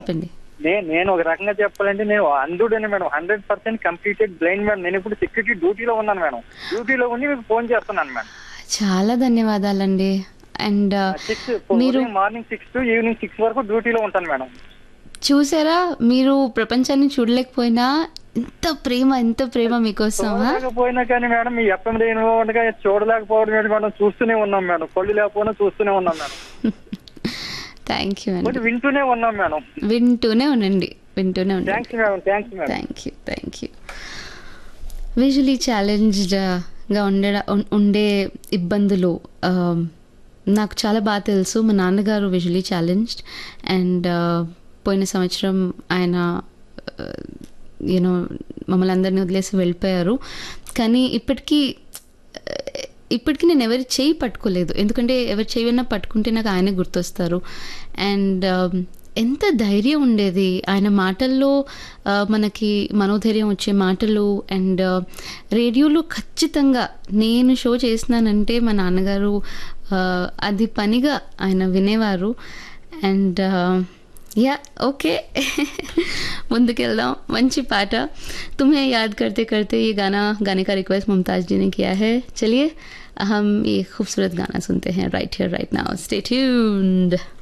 చెప్పండి నేను నేను ఒక రకంగా చెప్పాలంటే నేను అంధుడని madam hundred percent completed blind madam నేను ఇప్పుడు సెక్యూరిటీ డ్యూటీలో ఉన్నాను మేడం డ్యూటీలో ఉండి మీకు ఫోన్ చేస్తున్నాను మేడం చాలా ధన్యవాదాలండి అండ్ సిక్స్ మీరు morning six to evening six వరకు డ్యూటీలో ఉంటాను మేడం చూసారా మీరు ప్రపంచాన్ని చూడలేకపోయినా ఎంత ప్రేమ ఎంత ప్రేమ మీకోసం ఆ? చూడలేకపోయినా కానీ మేడం మీ ఎఫ్ఎం ఉండగా చూడలేకపోవడం ఏంటి మేడం చూస్తూనే ఉన్నాం మేడం కళ్ళు లేకపోయినా చూస్తూనే ఉన్నాం మేడం థ్యాంక్ యూ బట్ అండి వింటూనే ఉన్నాం మేడం వింటూనే ఉండండి వింటూనే ఉండండి thanks madam thanks madam thank you thank you visually ఛాలెంజ్డ్గా ఉండే ఉండే ఇబ్బందులు ఆ, నాకు చాలా బాగా తెలుసు మా నాన్నగారు విజువలీ ఛాలెంజ్డ్ అండ్ పోయిన సంవత్సరం ఆయన యూనో మమ్మల్ని అందరినీ వదిలేసి వెళ్ళిపోయారు కానీ ఇప్పటికీ ఇప్పటికీ నేను ఎవరి చేయి పట్టుకోలేదు ఎందుకంటే ఎవరి చేయన్నా పట్టుకుంటే నాకు ఆయనే గుర్తొస్తారు అండ్ ఎంత ధైర్యం ఉండేది ఆయన మాటల్లో ఆ, మనకి మనోధైర్యం వచ్చే మాటలు అండ్ రేడియోలో ఖచ్చితంగా నేను షో చేసినానంటే మా నాన్నగారు ఆ, అది పనిగా ఆయన వినేవారు అండ్ యా ఓకే ముందుకెళ్దాం మంచి పాట तुम्हें याद करते करते ये गाना गाने का रिक्वेस्ट मुमताज जी ने किया है चलिए हम ये खूबसूरत गाना सुनते हैं right here right now stay tuned